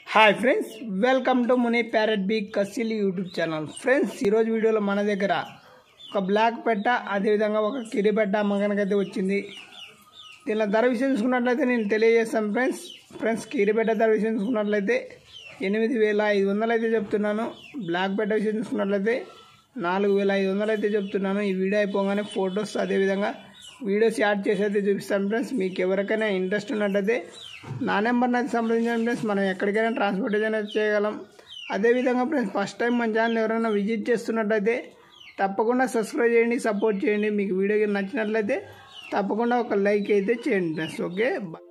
hi friends welcome to Muni parrot బీ కసిల్ YouTube channel friends ఈరోజు వీడియోలో మన దగ్గర ఒక బ్లాక్ పెట్ట అదేవిధంగా ఒక కిరి పెట్ట అమ్మకానికైతే వచ్చింది దీనిలో ధర విషయం చూసుకున్నట్లయితే నేను తెలియజేస్తాను ఫ్రెండ్స్ ఫ్రెండ్స్ కిరి పెట్ట ధర విషయం చూసుకున్నట్లయితే ఎనిమిది వేల ఐదు వందలు అయితే చెప్తున్నాను బ్లాక్ పెట్ట విషయం చూసుకున్నట్లయితే నాలుగు వేల ఐదు వందలు అయితే చెప్తున్నాను ఈ వీడియో అయిపోగానే ఫొటోస్ అదేవిధంగా వీడియోస్ యాడ్ చేసి అయితే చూపిస్తాను ఫ్రెండ్స్ మీకు ఎవరికైనా ఇంట్రెస్ట్ ఉన్నట్టయితే నా నెంబర్ని అయితే సంప్రదించండి ఫ్రెండ్స్ మనం ఎక్కడికైనా ట్రాన్స్పోర్టేషన్ అయితే చేయగలం అదేవిధంగా ఫ్రెండ్స్ ఫస్ట్ టైం మన ఛానల్ ఎవరైనా విజిట్ చేస్తున్నట్టయితే తప్పకుండా సబ్స్క్రైబ్ చేయండి సపోర్ట్ చేయండి మీకు వీడియో నచ్చినట్లయితే తప్పకుండా ఒక లైక్ అయితే చేయండి ఫ్రెండ్స్ ఓకే